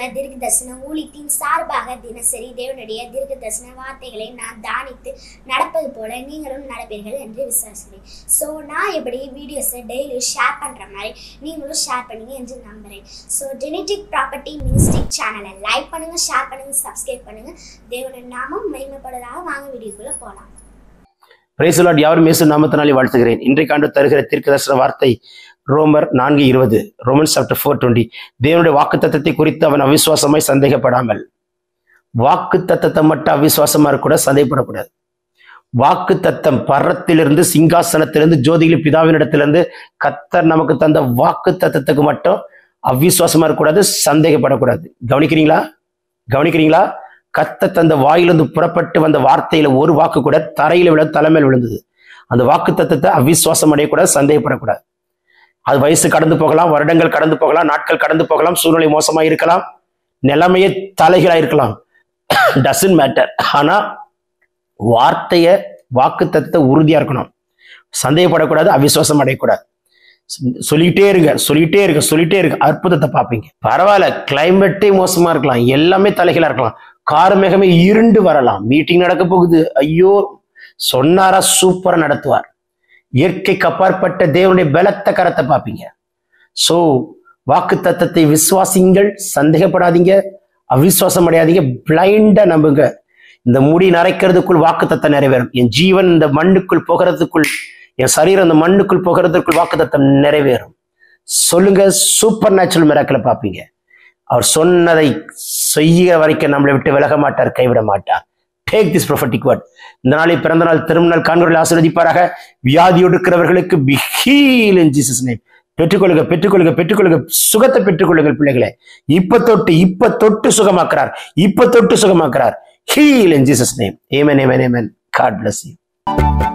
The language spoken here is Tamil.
தீர்க்க தரிசன ஊழியத்தின் சார்பாக தினசரி தேவனுடைய தீர்க்க தரிசன வார்த்தைகளை நான் தானித்து நடப்பது போல நீங்களும் நடப்பீர்கள் என்று விசுவாசிக்கிறேன் ஸோ நான் எப்படி வீடியோஸை டெய்லி ஷேர் பண்ணுற மாதிரி நீங்களும் ஷேர் பண்ணுங்க என்று நம்புகிறேன் ஸோ ஜெனட்டிக் ப்ராப்பர்ட்டி மினிஸ்டிக் சேனலை லைக் பண்ணுங்க ஷேர் பண்ணுங்க சப்ஸ்கிரைப் பண்ணுங்க தேவனின் நாமம் மகிமைப்படுவதாக வாங்க வீடியோக்குள்ளே போகலாம் பிரைசலாட் யாரும் இயேசு நாமத்தினாலே வாழ்த்துகிறேன் இன்றைக்கு ஆண்டு தருகிற தீர்க்கதர்சன வார்த்தை ரோமர் நான்கு இருபது ரோமன் சாப்டர் ஃபோர் டுவெண்ட்டி தேவனுடைய வாக்கு தத்தத்தை குறித்து அவன் அவிசுவாசமாய் சந்தேகப்படாமல் வாக்கு தத்தத்தை மட்டும் அவிசுவாசமா இருக்க சந்தேகப்படக்கூடாது வாக்கு தத்தம் பரத்திலிருந்து சிங்காசனத்திலிருந்து ஜோதிகளி பிதாவினிடத்திலிருந்து கத்தர் நமக்கு தந்த வாக்கு தத்தத்துக்கு மட்டும் அவிசுவாசமா இருக்கக்கூடாது சந்தேகப்படக்கூடாது கவனிக்கிறீங்களா கவனிக்கிறீங்களா கத்த தந்த வாயிலிருந்து புறப்பட்டு வந்த வார்த்தையில ஒரு வாக்கு கூட தரையில விழ தலைமையில் விழுந்தது அந்த வாக்கு தத்தத்தை அவிசுவாசம் அடையக்கூடாது சந்தேகப்படக்கூடாது அது வயசு கடந்து போகலாம் வருடங்கள் கடந்து போகலாம் நாட்கள் கடந்து போகலாம் சூழ்நிலை மோசமா இருக்கலாம் நிலைமையே தலைகளா இருக்கலாம் டசன்ட் மேட்டர் ஆனா வார்த்தைய வாக்கு தத்தத்தை உறுதியா இருக்கணும் சந்தேகப்படக்கூடாது அவிசுவாசம் அடையக்கூடாது சொல்லிட்டே இருங்க சொல்லிட்டே இருங்க சொல்லிட்டே இருங்க அற்புதத்தை பார்ப்பீங்க பரவாயில்ல கிளைமேட்டே மோசமா இருக்கலாம் எல்லாமே தலைகளா இருக்கலாம் கார்மேகமே இருண்டு வரலாம் மீட்டிங் நடக்க போகுது ஐயோ சொன்னாரா சூப்பரா நடத்துவார் இயற்கைக்கு அப்பாற்பட்ட தேவனுடைய பலத்த கரத்தை பார்ப்பீங்க சோ வாக்கு தத்தத்தை விசுவாசிங்கள் சந்தேகப்படாதீங்க அவிசுவாசம் அடையாதீங்க பிளைண்டா நம்புங்க இந்த முடி நரைக்கிறதுக்குள் வாக்கு தத்தம் நிறைவேறும் என் ஜீவன் இந்த மண்ணுக்குள் போகிறதுக்குள் என் சரீரம் இந்த மண்ணுக்குள் போகிறதுக்குள் வாக்கு தத்தம் நிறைவேறும் சொல்லுங்க சூப்பர் நேச்சுரல் மிராக்களை பார்ப்பீங்க அவர் சொன்னதை செய்ய வரைக்கும் நம்மளை விட்டு விலக மாட்டார் கைவிட மாட்டார் டேக் திஸ் ப்ரொஃபட்டிக் வேர்ட் இந்த நாளை பிறந்த நாள் திருமணம் காண்பர்கள் ஆசீர்வதிப்பாராக வியாதி ஒடுக்கிறவர்களுக்கு பிஹீல் இன் ஜீசஸ் நேம் பெற்றுக்கொள்ளுங்க பெற்றுக்கொள்ளுங்க பெற்றுக்கொள்ளுங்க சுகத்தை பெற்றுக்கொள்ளுங்கள் பிள்ளைகளை இப்ப தொட்டு இப்ப தொட்டு சுகமாக்குறார் இப்ப தொட்டு சுகமாக்குறார் heal in Jesus name amen amen amen God bless you